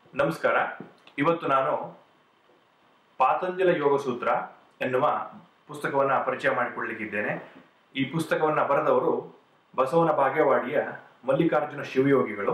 ನಮಸ್ಕಾರ ಇವತ್ತು ನಾನು ಪಾತಂಜಲ ಯೋಗ ಸೂತ್ರ ಎನ್ನುವ ಪುಸ್ತಕವನ್ನು ಪರಿಚಯ ಮಾಡಿಕೊಳ್ಳಲಿಕ್ಕಿದ್ದೇನೆ ಈ ಪುಸ್ತಕವನ್ನು ಬರೆದವರು ಬಸವನ ಬಾಗೇವಾಡಿಯ ಮಲ್ಲಿಕಾರ್ಜುನ ಶಿವಯೋಗಿಗಳು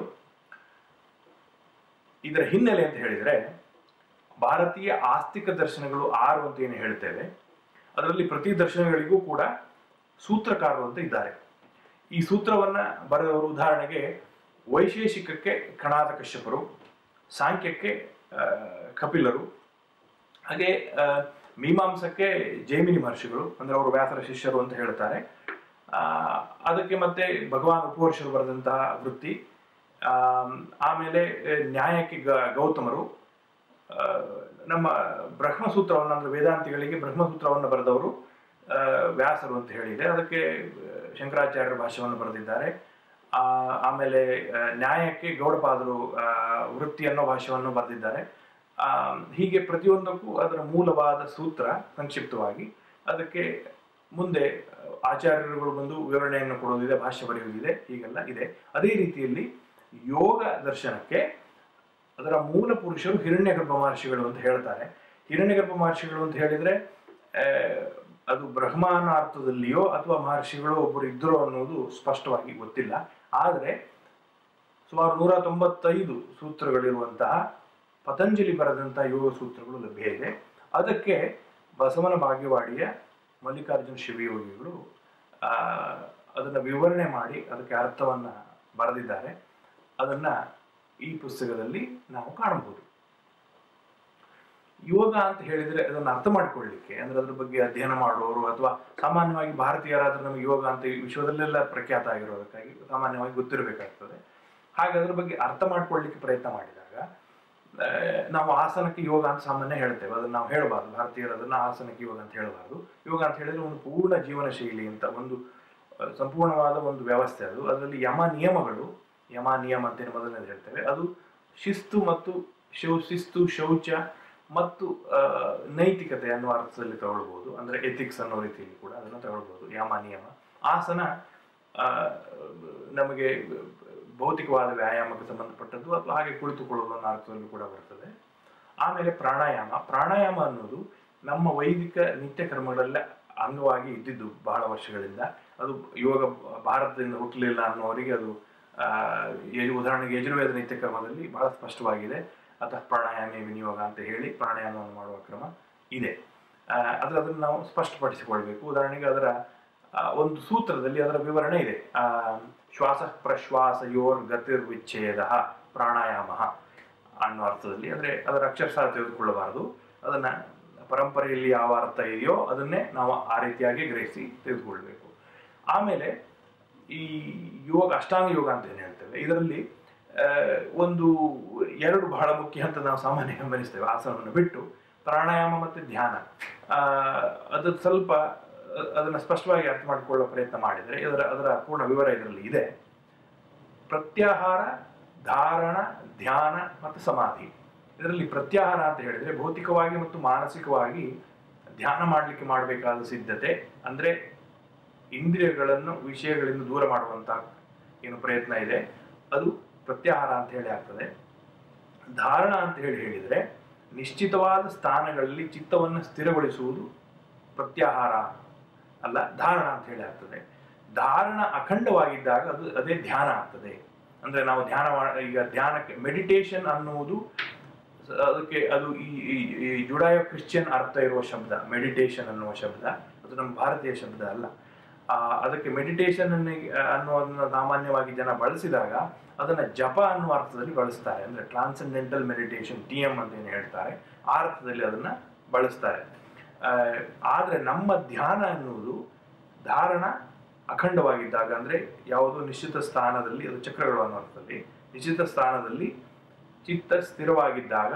ಇದರ ಹಿನ್ನೆಲೆ ಅಂತ ಹೇಳಿದರೆ ಭಾರತೀಯ ಆಸ್ತಿಕ ದರ್ಶನಗಳು ಆರು ಅಂತ ಏನು ಹೇಳ್ತೇವೆ ಅದರಲ್ಲಿ ಪ್ರತಿ ದರ್ಶನಗಳಿಗೂ ಕೂಡ ಸೂತ್ರಕಾರರು ಅಂತ ಇದ್ದಾರೆ ಈ ಸೂತ್ರವನ್ನ ಬರೆದವರು ಉದಾಹರಣೆಗೆ ವೈಶೇಷಿಕಕ್ಕೆ ಕಣಾದ ಕಶ್ಯಪರು ಸಾಂಖ್ಯಕ್ಕೆ ಆ, ಕಪಿಲರು ಹಾಗೆ ಆ, ಮೀಮಾಂಸಕ್ಕೆ ಜೈಮಿನಿ ಮಹರ್ಷಿಗಳು ಅಂದ್ರೆ ಅವರು ವ್ಯಾಸರ ಶಿಷ್ಯರು ಅಂತ ಹೇಳ್ತಾರೆ ಆ, ಅದಕ್ಕೆ ಮತ್ತೆ ಭಗವಾನ್ ಉಪವರ್ಷರು ಬರೆದಂತಹ ವೃತ್ತಿ ಆ, ಆಮೇಲೆ ಆ, ನ್ಯಾಯಕ್ಕೆ ಗ- ಗೌತಮರು ಆ, ನಮ್ಮ ಬ್ರಹ್ಮಸೂತ್ರವನ್ನು ಅಂದ್ರೆ ವೇದಾಂತಿಗಳಿಗೆ ಬ್ರಹ್ಮಸೂತ್ರವನ್ನು ಬರೆದವರು ಆ, ವ್ಯಾಸರು ಅಂತ ಹೇಳಿದೆ ಅದಕ್ಕೆ ಆ, ಶಂಕರಾಚಾರ್ಯರ ಭಾಷ್ಯವನ್ನು ಬರೆದಿದ್ದಾರೆ ಆ, ಆಮೇಲೆ ಆ, ನ್ಯಾಯಕ್ಕೆ ಗೌಡಪಾದರು ಆ, ವೃತ್ತಿ ಅನ್ನೋ ಭಾಷ್ಯವನ್ನು ಬರೆದಿದ್ದಾರೆ ಆ, ಹೀಗೆ ಪ್ರತಿಯೊಂದಕ್ಕೂ ಅದರ ಮೂಲವಾದ ಸೂತ್ರ ಸಂಕ್ಷಿಪ್ತವಾಗಿ ಅದಕ್ಕೆ ಮುಂದೆ ಆಚಾರ್ಯರುಗಳು ಬಂದು ವಿವರಣೆಯನ್ನು ಕೊಡೋದಿದೆ ಭಾಷ್ಯ ಬರೆಯುವುದಿದೆ ಹೀಗೆಲ್ಲ ಇದೆ ಅದೇ ರೀತಿಯಲ್ಲಿ ಯೋಗ ದರ್ಶನಕ್ಕೆ ಅದರ ಮೂಲ ಪುರುಷರು ಹಿರಣ್ಯಗರ್ಭ ಮಹರ್ಷಿಗಳು ಅಂತ ಹೇಳ್ತಾರೆ ಹಿರಣ್ಯಗರ್ಭ ಮಹರ್ಷಿಗಳು ಅಂತ ಹೇಳಿದ್ರೆ ಆ, ಅದು ಬ್ರಹ್ಮಾನ ಅರ್ಥದಲ್ಲಿಯೋ ಅಥವಾ ಮಹರ್ಷಿಗಳು ಒಬ್ಬರು ಇದ್ದರೋ ಅನ್ನೋದು ಸ್ಪಷ್ಟವಾಗಿ ಗೊತ್ತಿಲ್ಲ ಆದರೆ ಸುಮಾರು ನೂರ ತೊಂಬತ್ತೈದು ಸೂತ್ರಗಳಿರುವಂತಹ ಪತಂಜಲಿ ಬರೆದಂತಹ ಯೋಗ ಸೂತ್ರಗಳು ಲಭ್ಯ ಇದೆ ಅದಕ್ಕೆ ಬಸವನ ಭಾಗ್ಯವಾಡಿಯ ಮಲ್ಲಿಕಾರ್ಜುನ ಶಿವಯೋಗಿಗಳು ಆ, ಅದನ್ನ ವಿವರಣೆ ಮಾಡಿ ಅದಕ್ಕೆ ಅರ್ಥವನ್ನ ಬರೆದಿದ್ದಾರೆ ಅದನ್ನ ಈ ಪುಸ್ತಕದಲ್ಲಿ ನಾವು ಕಾಣಬಹುದು ಯೋಗ ಅಂತ ಹೇಳಿದ್ರೆ ಅದನ್ನು ಅರ್ಥ ಮಾಡಿಕೊಳ್ಳಿಕ್ಕೆ ಅಂದ್ರೆ ಅದ್ರ ಬಗ್ಗೆ ಅಧ್ಯಯನ ಮಾಡುವವರು ಅಥವಾ ಸಾಮಾನ್ಯವಾಗಿ ಭಾರತೀಯರಾದ್ರೆ ನಮಗೆ ಯೋಗ ಅಂತ ಈ ವಿಶ್ವದಲ್ಲೆಲ್ಲ ಪ್ರಖ್ಯಾತ ಆಗಿರೋದಕ್ಕಾಗಿ ಸಾಮಾನ್ಯವಾಗಿ ಗೊತ್ತಿರಬೇಕಾಗ್ತದೆ ಹಾಗೆ ಅದ್ರ ಬಗ್ಗೆ ಅರ್ಥ ಮಾಡ್ಕೊಳ್ಳಿಕ್ಕೆ ಪ್ರಯತ್ನ ಮಾಡಿದಾಗ ಆ, ನಾವು ಆಸನಕ್ಕೆ ಯೋಗ ಅಂತ ಸಾಮಾನ್ಯ ಹೇಳ್ತೇವೆ ಅದನ್ನ ನಾವು ಹೇಳಬಾರ್ದು ಭಾರತೀಯರು ಅದನ್ನ ಆಸನಕ್ಕೆ ಯೋಗ ಅಂತ ಹೇಳಬಾರ್ದು ಯೋಗ ಅಂತ ಹೇಳಿದ್ರೆ ಒಂದು ಪೂರ್ಣ ಜೀವನ ಶೈಲಿ ಅಂತ ಒಂದು ಆ, ಸಂಪೂರ್ಣವಾದ ಒಂದು ವ್ಯವಸ್ಥೆ ಅದು ಅದರಲ್ಲಿ ಯಮ ನಿಯಮಗಳು ಯಮ ನಿಯಮ ಅಂತ ಮೊದಲನೇದು ಹೇಳ್ತೇವೆ ಅದು ಶಿಸ್ತು ಮತ್ತು ಶೌ ಶಿಸ್ತು ಶೌಚ ಮತ್ತು ಆ, ನೈತಿಕತೆ ಅನ್ನುವ ಅರ್ಥದಲ್ಲಿ ತಗೊಳ್ಬಹುದು ಅಂದ್ರೆ ಎಥಿಕ್ಸ್ ಅನ್ನೋ ರೀತಿಯಲ್ಲಿ ಕೂಡ ಅದನ್ನು ತಗೊಳ್ಬಹುದು ಯಮ ನಿಯಮ ಆಸನ ಆ, ನಮಗೆ ಭೌತಿಕವಾದ ವ್ಯಾಯಾಮಕ್ಕೆ ಸಂಬಂಧಪಟ್ಟದ್ದು ಅಥವಾ ಹಾಗೆ ಕುಳಿತುಕೊಳ್ಳುವುದು ಅನ್ನೋ ಅರ್ಥದಲ್ಲೂ ಕೂಡ ಬರ್ತದೆ ಆಮೇಲೆ ಪ್ರಾಣಾಯಾಮ ಪ್ರಾಣಾಯಾಮ ಅನ್ನೋದು ನಮ್ಮ ವೈದಿಕ ನಿತ್ಯ ಕರ್ಮಗಳೆಲ್ಲ ಅಂಗವಾಗಿ ಇದ್ದಿದ್ದು ಬಹಳ ವರ್ಷಗಳಿಂದ ಅದು ಯೋಗ ಭಾರತದಿಂದ ಹುಟ್ಟಲಿಲ್ಲ ಅನ್ನೋರಿಗೆ ಅದು ಆ, ಯಜು- ಉದಾಹರಣೆಗೆ ಯಜುರ್ವೇದ ನಿತ್ಯ ಕರ್ಮದಲ್ಲಿ ಬಹಳ ಸ್ಪಷ್ಟವಾಗಿದೆ ಅಥವಾ ಪ್ರಾಣಾಯಾಮ ವಿನಿಯೋಗ ಅಂತ ಹೇಳಿ ಪ್ರಾಣಾಯಾಮವನ್ನು ಮಾಡುವ ಕ್ರಮ ಇದೆ ಆ, ಆದ್ರೆ ಅದನ್ನು ನಾವು ಸ್ಪಷ್ಟಪಡಿಸಿಕೊಳ್ಬೇಕು ಉದಾಹರಣೆಗೆ ಅದರ ಆ, ಒಂದು ಸೂತ್ರದಲ್ಲಿ ಅದರ ವಿವರಣೆ ಇದೆ ಆ, ಶ್ವಾಸ ಪ್ರಶ್ವಾಸಯೋರ್ ಗತಿರ್ ವಿಚ್ಛೇದ ಪ್ರಾಣಾಯಾಮ ಅನ್ನೋ ಅರ್ಥದಲ್ಲಿ ಅಂದ್ರೆ ಅದರ ಅಕ್ಷರಶಃ ತೆಗೆದುಕೊಳ್ಳಬಾರದು ಅದನ್ನ ಪರಂಪರೆಯಲ್ಲಿ ಯಾವ ಅರ್ಥ ಇದೆಯೋ ಅದನ್ನೇ ನಾವು ಆ ರೀತಿಯಾಗಿ ಗ್ರಹಿಸಿ ತೆಗೆದುಕೊಳ್ಬೇಕು ಆಮೇಲೆ ಈ ಯೋಗ ಅಷ್ಟಾಂಗ ಯೋಗ ಅಂತ ಏನು ಹೇಳ್ತೇವೆ ಇದರಲ್ಲಿ ಆ, ಒಂದು ಎರಡು ಬಹಳ ಮುಖ್ಯ ಅಂತ ನಾವು ಸಾಮಾನ್ಯ ಗಮನಿಸ್ತೇವೆ ಆಸನವನ್ನು ಬಿಟ್ಟು ಪ್ರಾಣಾಯಾಮ ಮತ್ತು ಧ್ಯಾನ ಆ, ಅದು ಸ್ವಲ್ಪ ಅ- ಅದನ್ನ ಸ್ಪಷ್ಟವಾಗಿ ಅರ್ಥ ಮಾಡಿಕೊಳ್ಳೋ ಪ್ರಯತ್ನ ಮಾಡಿದರೆ ಇದರ ಅದರ ಪೂರ್ಣ ವಿವರ ಇದರಲ್ಲಿ ಇದೆ ಪ್ರತ್ಯಾಹಾರ ಧಾರಣ ಧ್ಯಾನ ಮತ್ತು ಸಮಾಧಿ ಇದರಲ್ಲಿ ಪ್ರತ್ಯಾಹಾರ ಅಂತ ಹೇಳಿದ್ರೆ ಭೌತಿಕವಾಗಿ ಮತ್ತು ಮಾನಸಿಕವಾಗಿ ಧ್ಯಾನ ಮಾಡಲಿಕ್ಕೆ ಮಾಡಬೇಕಾದ ಸಿದ್ಧತೆ ಅಂದ್ರೆ ಇಂದ್ರಿಯಗಳನ್ನು ವಿಷಯಗಳಿಂದ ದೂರ ಮಾಡುವಂತ ಏನು ಪ್ರಯತ್ನ ಇದೆ ಅದು ಪ್ರತ್ಯಾಹಾರ ಅಂತ ಹೇಳಿ ಆಗ್ತದೆ ಧಾರಣ ಅಂತ ಹೇಳಿ ಹೇಳಿದರೆ ನಿಶ್ಚಿತವಾದ ಸ್ಥಾನಗಳಲ್ಲಿ ಚಿತ್ತವನ್ನು ಸ್ಥಿರಗೊಳಿಸುವುದು ಪ್ರತ್ಯಾಹಾರ ಅಲ್ಲ ಧಾರಣ ಅಂತ ಹೇಳಿ ಆಗ್ತದೆ ಧಾರಣ ಅಖಂಡವಾಗಿದ್ದಾಗ ಅದು ಅದೇ ಧ್ಯಾನ ಆಗ್ತದೆ ಅಂದ್ರೆ ನಾವು ಧ್ಯಾನ ಮಾಡ ಈಗ ಧ್ಯಾನಕ್ಕೆ ಮೆಡಿಟೇಷನ್ ಅನ್ನುವುದು ಸ- ಅದಕ್ಕೆ ಅದು ಈ ಈ- ಈ ಜುಡಾಯೋ ಕ್ರಿಶ್ಚಿಯನ್ ಅರ್ಥ ಇರುವ ಶಬ್ದ ಮೆಡಿಟೇಷನ್ ಅನ್ನುವ ಶಬ್ದ ಅದು ನಮ್ಮ ಭಾರತೀಯ ಶಬ್ದ ಅಲ್ಲ ಆ, ಅದಕ್ಕೆ ಮೆಡಿಟೇಷನ್ ಅನ್ನುವುದನ್ನ ಸಾಮಾನ್ಯವಾಗಿ ಜನ ಬಳಸಿದಾಗ ಅದನ್ನ ಜಪ ಅನ್ನುವ ಅರ್ಥದಲ್ಲಿ ಬಳಸ್ತಾರೆ ಅಂದ್ರೆ ಟ್ರಾನ್ಸೆಂಡೆಂಟಲ್ ಮೆಡಿಟೇಷನ್ ಟಿ ಎಂ ಅಂತ ಏನು ಹೇಳ್ತಾರೆ ಆ ಅರ್ಥದಲ್ಲಿ ಅದನ್ನ ಬಳಸ್ತಾರೆ ಆ, ಆದ್ರೆ ನಮ್ಮ ಧ್ಯಾನ ಅನ್ನುವುದು ಧಾರಣ ಅಖಂಡವಾಗಿದ್ದಾಗ ಅಂದ್ರೆ ಯಾವುದೋ ನಿಶ್ಚಿತ ಸ್ಥಾನದಲ್ಲಿ ಅದು ಚಕ್ರಗಳು ಅನ್ನೋ ಅರ್ಥದಲ್ಲಿ ನಿಶ್ಚಿತ ಸ್ಥಾನದಲ್ಲಿ ಚಿತ್ತ ಸ್ಥಿರವಾಗಿದ್ದಾಗ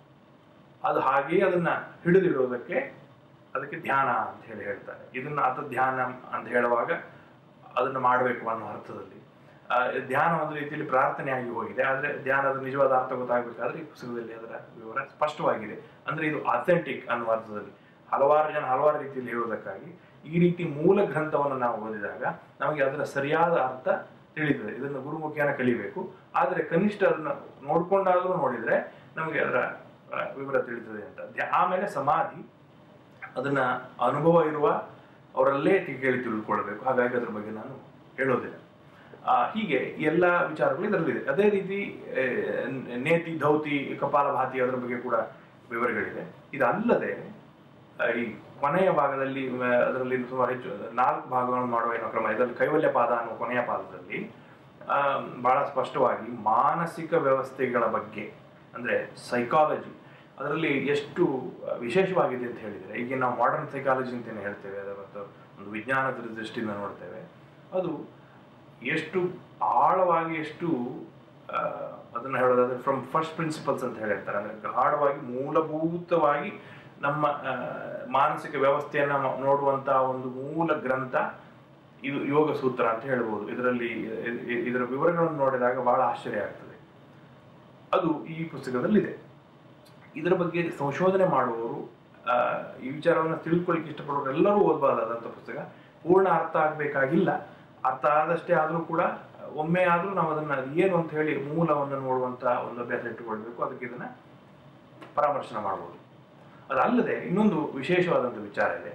ಅದು ಹಾಗೆಯೇ ಅದನ್ನ ಹಿಡಿದಿಡೋದಕ್ಕೆ ಅದಕ್ಕೆ ಧ್ಯಾನ ಅಂತ ಹೇಳಿ ಹೇಳ್ತಾರೆ ಇದನ್ನ ಅತ ಧ್ಯಾನ ಅಂತ ಹೇಳುವಾಗ ಅದನ್ನ ಮಾಡಬೇಕು ಅನ್ನೋ ಅರ್ಥದಲ್ಲಿ ಆ, ಧ್ಯಾನ ಒಂದು ರೀತಿಯಲ್ಲಿ ಪ್ರಾರ್ಥನೆಯಾಗಿ ಹೋಗಿದೆ ಆದ್ರೆ ಧ್ಯಾನದ ನಿಜವಾದ ಅರ್ಥ ಗೊತ್ತಾಗಬೇಕಾದ್ರೆ ಈ ಪುಸ್ತಕದಲ್ಲಿ ಅದರ ವಿವರ ಸ್ಪಷ್ಟವಾಗಿದೆ ಅಂದ್ರೆ ಇದು ಅಥೆಂಟಿಕ್ ಅನ್ನುವ ಅರ್ಥದಲ್ಲಿ ಹಲವಾರು ಜನ ಹಲವಾರು ರೀತಿಯಲ್ಲಿ ಹೇಳುವುದಕ್ಕಾಗಿ ಈ ರೀತಿ ಮೂಲ ಗ್ರಂಥವನ್ನು ನಾವು ಓದಿದಾಗ ನಮಗೆ ಅದರ ಸರಿಯಾದ ಅರ್ಥ ತಿಳಿತದೆ ಇದನ್ನು ಗುರುಮುಖಿಯನ್ನ ಕಲಿಬೇಕು ಆದರೆ ಕನಿಷ್ಠ ಅದನ್ನ ನೋಡ್ಕೊಂಡಾದ್ರೂ ನೋಡಿದ್ರೆ ನಮಗೆ ಅದರ ಆ, ವಿವರ ತಿಳಿತದೆ ಅಂತ ಧ್ಯ- ಆಮೇಲೆ ಸಮಾಧಿ ಅದನ್ನ ಅನುಭವ ಇರುವ ಅವರಲ್ಲೇ ತಿ- ಕೇಳಿ ತಿಳ್ಕೊಳ್ಬೇಕು ಹಾಗಾಗಿ ಅದ್ರ ಬಗ್ಗೆ ನಾನು ಹೇಳೋದಿಲ್ಲ ಆ, ಹೀಗೆ ಎಲ್ಲ ವಿಚಾರಗಳು ಇದರಲ್ಲಿದೆ ಅದೇ ರೀತಿ ಆ, ನೇತಿ ಧೌತಿ ಕಪಾಲಭಾತಿ ಅದರ ಬಗ್ಗೆ ಕೂಡ ವಿವರಗಳಿದೆ ಇದಲ್ಲದೆ ಆ, ಈ ಕೊನೆಯ ಭಾಗದಲ್ಲಿ ಆ, ಅದರಲ್ಲಿ ಸುಮಾರು ಹೆಚ್ಚು ನಾಲ್ಕು ಭಾಗಗಳನ್ನು ಮಾಡುವ ಏನೋ ಕ್ರಮ ಇದರಲ್ಲಿ ಕೈವಲ್ಯ ಪಾದ ಅನ್ನುವ ಕೊನೆಯ ಪಾದದಲ್ಲಿ ಆ, ಬಹಳ ಸ್ಪಷ್ಟವಾಗಿ ಮಾನಸಿಕ ವ್ಯವಸ್ಥೆಗಳ ಬಗ್ಗೆ ಅಂದ್ರೆ ಸೈಕಾಲಜಿ ಅದರಲ್ಲಿ ಎಷ್ಟು ವಿಶೇಷವಾಗಿದೆ ಅಂತ ಹೇಳಿದರೆ ಈಗ ನಾವು ಮಾಡರ್ನ್ ಸೈಕಾಲಜಿ ಅಂತ ಏನು ಹೇಳ್ತೇವೆ ಅದರ ಮತ್ತು ಒಂದು ವಿಜ್ಞಾನದ ದೃಷ್ಟಿಯಿಂದ ನೋಡ್ತೇವೆ ಅದು ಎಷ್ಟು ಆಳವಾಗಿ ಎಷ್ಟು ಆ, ಅದನ್ನ ಹೇಳೋದಾದ್ರೆ ಫ್ರಮ್ ಫಸ್ಟ್ ಪ್ರಿನ್ಸಿಪಲ್ಸ್ ಅಂತ ಹೇಳಿರ್ತಾರೆ ಅಂದ್ರೆ ಗಾಢವಾಗಿ ಮೂಲಭೂತವಾಗಿ ನಮ್ಮ ಆ, ಮಾನಸಿಕ ವ್ಯವಸ್ಥೆಯನ್ನ ಮ- ನೋಡುವಂತಹ ಒಂದು ಮೂಲ ಗ್ರಂಥ ಇದು ಯೋಗ ಸೂತ್ರ ಅಂತ ಹೇಳ್ಬೋದು ಇದರಲ್ಲಿ ಇ- ಇ- ಇದರ ವಿವರಗಳನ್ನು ನೋಡಿದಾಗ ಬಹಳ ಆಶ್ಚರ್ಯ ಆಗ್ತದೆ ಅದು ಈ ಪುಸ್ತಕದಲ್ಲಿದೆ ಇದರ ಬಗ್ಗೆ ಸಂಶೋಧನೆ ಮಾಡುವವರು ಆ, ಈ ವಿಚಾರವನ್ನು ತಿಳ್ಕೊಳ್ಳಿಕ್ಕೆ ಇಷ್ಟಪಡೋರು ಎಲ್ಲರೂ ಓದಬಹುದಾದಂಥ ಪುಸ್ತಕ ಪೂರ್ಣ ಅರ್ಥ ಆಗಬೇಕಾಗಿಲ್ಲ ಅರ್ಥ ಆದಷ್ಟೇ ಆದರೂ ಕೂಡ ಒಮ್ಮೆ ಆದರೂ ನಾವು ಅದನ್ನ ಅದು ಏನು ಅಂತ ಹೇಳಿ ಮೂಲವನ್ನು ನೋಡುವಂತ ಒಂದು ಅಭ್ಯಾಸ ಇಟ್ಟುಕೊಳ್ಬೇಕು ಅದಕ್ಕೆ ಇದನ್ನ ಪರಾಮರ್ಶನ ಮಾಡ್ಬೋದು ಅದಲ್ಲದೆ ಇನ್ನೊಂದು ವಿಶೇಷವಾದಂಥ ವಿಚಾರ ಇದೆ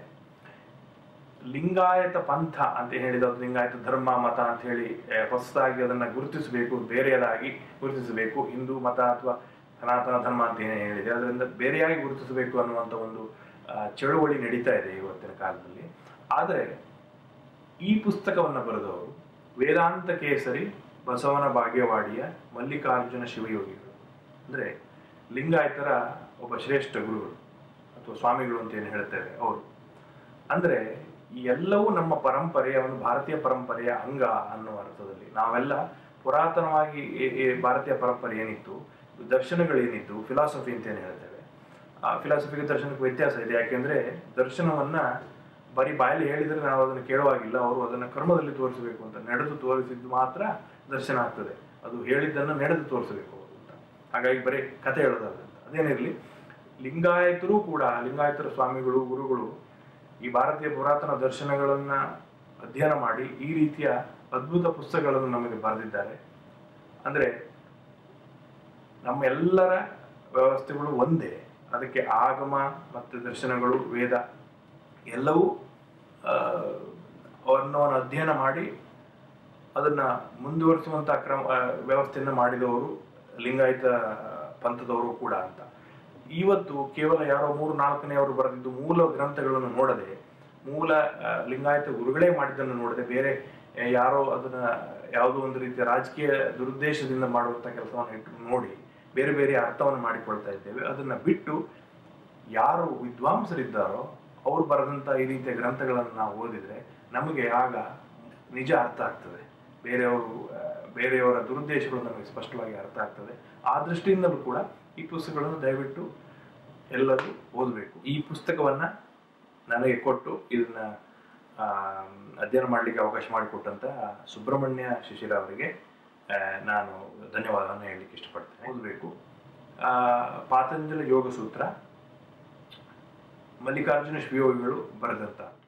ಲಿಂಗಾಯತ ಪಂಥ ಅಂತ ಹೇಳಿದ ಅದು ಲಿಂಗಾಯತ ಧರ್ಮ ಮತ ಅಂತ ಹೇಳಿ ಆ, ಹೊಸದಾಗಿ ಅದನ್ನ ಗುರುತಿಸಬೇಕು ಬೇರೆಯದಾಗಿ ಗುರುತಿಸಬೇಕು ಹಿಂದೂ ಮತ ಅಥವಾ ಸನಾತನ ಧರ್ಮ ಅಂತ ಏನೇ ಹೇಳಿದೆ ಅದರಿಂದ ಬೇರೆಯಾಗಿ ಗುರುತಿಸಬೇಕು ಅನ್ನುವಂಥ ಒಂದು ಆ, ಚಳುವಳಿ ನಡೀತಾ ಇದೆ ಇವತ್ತಿನ ಕಾಲದಲ್ಲಿ ಆದರೆ ಈ ಪುಸ್ತಕವನ್ನು ಬರೆದವರು ವೇದಾಂತ ಕೇಸರಿ ಬಸವನ ಭಾಗ್ಯವಾಡಿಯ ಮಲ್ಲಿಕಾರ್ಜುನ ಶಿವಯೋಗಿಗಳು ಅಂದ್ರೆ ಲಿಂಗಾಯತರ ಒಬ್ಬ ಶ್ರೇಷ್ಠ ಗುರುಗಳು ಅಥವಾ ಸ್ವಾಮಿಗಳು ಅಂತ ಏನು ಹೇಳ್ತೇವೆ ಅವರು ಅಂದ್ರೆ ಈ ಎಲ್ಲವೂ ನಮ್ಮ ಪರಂಪರೆಯ ಒಂದು ಭಾರತೀಯ ಪರಂಪರೆಯ ಅಂಗ ಅನ್ನುವ ಅರ್ಥದಲ್ಲಿ ನಾವೆಲ್ಲ ಪುರಾತನವಾಗಿ ಈ- ಈ ಭಾರತೀಯ ಪರಂಪರೆ ಏನಿತ್ತು ದರ್ಶನಗಳೇನಿತ್ತು ಫಿಲಾಸಫಿ ಅಂತ ಏನು ಹೇಳ್ತೇವೆ ಆ ಫಿಲಾಸಫಿಗೆ ದರ್ಶನಕ್ಕೆ ವ್ಯತ್ಯಾಸ ಇದೆ ಯಾಕೆಂದ್ರೆ ದರ್ಶನವನ್ನ ಬರೀ ಬಾಯಲ್ಲಿ ಹೇಳಿದ್ರೆ ನಾವು ಅದನ್ನು ಕೇಳುವಾಗಿಲ್ಲ ಅವರು ಅದನ್ನ ಕರ್ಮದಲ್ಲಿ ತೋರಿಸಬೇಕು ಅಂತ ನಡೆದು ತೋರಿಸಿದ್ದು ಮಾತ್ರ ದರ್ಶನ ಆಗ್ತದೆ ಅದು ಹೇಳಿದ್ದನ್ನು ನಡೆದು ತೋರಿಸಬೇಕು ಅವರು ಅಂತ ಹಾಗಾಗಿ ಬರೀ ಕಥೆ ಹೇಳೋದಲ್ಲ ಅಂತ ಅದೇನಿರಲಿ ಲಿಂಗಾಯತರು ಕೂಡ ಲಿಂಗಾಯತರ ಸ್ವಾಮಿಗಳು ಗುರುಗಳು ಈ ಭಾರತೀಯ ಪುರಾತನ ದರ್ಶನಗಳನ್ನ ಅಧ್ಯಯನ ಮಾಡಿ ಈ ರೀತಿಯ ಅದ್ಭುತ ಪುಸ್ತಕಗಳನ್ನು ನಮಗೆ ಬರೆದಿದ್ದಾರೆ ಅಂದ್ರೆ ನಮ್ಮ ಎಲ್ಲರ ವ್ಯವಸ್ಥೆಗಳು ಒಂದೇ ಅದಕ್ಕೆ ಆಗಮ ಮತ್ತು ದರ್ಶನಗಳು ವೇದ ಎಲ್ಲವೂ ಆ, ಅನ್ನವನ್ನು ಅಧ್ಯಯನ ಮಾಡಿ ಅದನ್ನ ಮುಂದುವರಿಸುವಂತ ಕ್ರಮ ಆ, ವ್ಯವಸ್ಥೆಯನ್ನು ಮಾಡಿದವರು ಲಿಂಗಾಯತ ಪಂಥದವರು ಕೂಡ ಅಂತ ಇವತ್ತು ಕೇವಲ ಯಾರೋ ಮೂರು ನಾಲ್ಕನೆಯವರು ಬರೆದಿದ್ದು ಮೂಲ ಗ್ರಂಥಗಳನ್ನು ನೋಡದೆ ಮೂಲ ಆ, ಲಿಂಗಾಯತ ಗುರುಗಳೇ ಮಾಡಿದ್ದನ್ನು ನೋಡದೆ ಬೇರೆ ಆ, ಯಾರೋ ಅದನ್ನ ಯಾವುದೋ ಒಂದು ರೀತಿಯ ರಾಜಕೀಯ ದುರುದ್ದೇಶದಿಂದ ಮಾಡುವಂತ ಕೆಲಸವನ್ನು ಇಟ್ಟು ನೋಡಿ ಬೇರೆ ಬೇರೆ ಅರ್ಥವನ್ನು ಮಾಡಿಕೊಳ್ತಾ ಇದ್ದೇವೆ ಅದನ್ನ ಬಿಟ್ಟು ಯಾರು ವಿದ್ವಾಂಸರಿದ್ದಾರೋ ಅವ್ರು ಬರೆದಂತ ಈ ರೀತಿಯ ಗ್ರಂಥಗಳನ್ನು ನಾವು ಓದಿದ್ರೆ ನಮಗೆ ಆಗ ನಿಜ ಅರ್ಥ ಆಗ್ತದೆ ಬೇರೆಯವರು ಆ, ಬೇರೆಯವರ ದುರುದ್ದೇಶಗಳು ನಮಗೆ ಸ್ಪಷ್ಟವಾಗಿ ಅರ್ಥ ಆಗ್ತದೆ ಆ ದೃಷ್ಟಿಯಿಂದಲೂ ಕೂಡ ಈ ಪುಸ್ತಕಗಳನ್ನು ದಯವಿಟ್ಟು ಎಲ್ಲರೂ ಓದಬೇಕು ಈ ಪುಸ್ತಕವನ್ನ ನನಗೆ ಕೊಟ್ಟು ಇದನ್ನ ಆ, ಅಧ್ಯಯನ ಮಾಡಲಿಕ್ಕೆ ಅವಕಾಶ ಮಾಡಿಕೊಟ್ಟಂತ ಸುಬ್ರಹ್ಮಣ್ಯ ಶಿಶಿರ ಅವರಿಗೆ ಆ, ನಾನು ಧನ್ಯವಾದವನ್ನು ಹೇಳಲಿಕ್ಕೆ ಇಷ್ಟಪಡ್ತೇನೆ ಓದಬೇಕು ಆ, ಪಾತಂಜಲ ಯೋಗ ಸೂತ್ರ ಮಲ್ಲಿಕಾರ್ಜುನ ಶಿವಯೋಗಿಗಳು ಬರೆದಂತ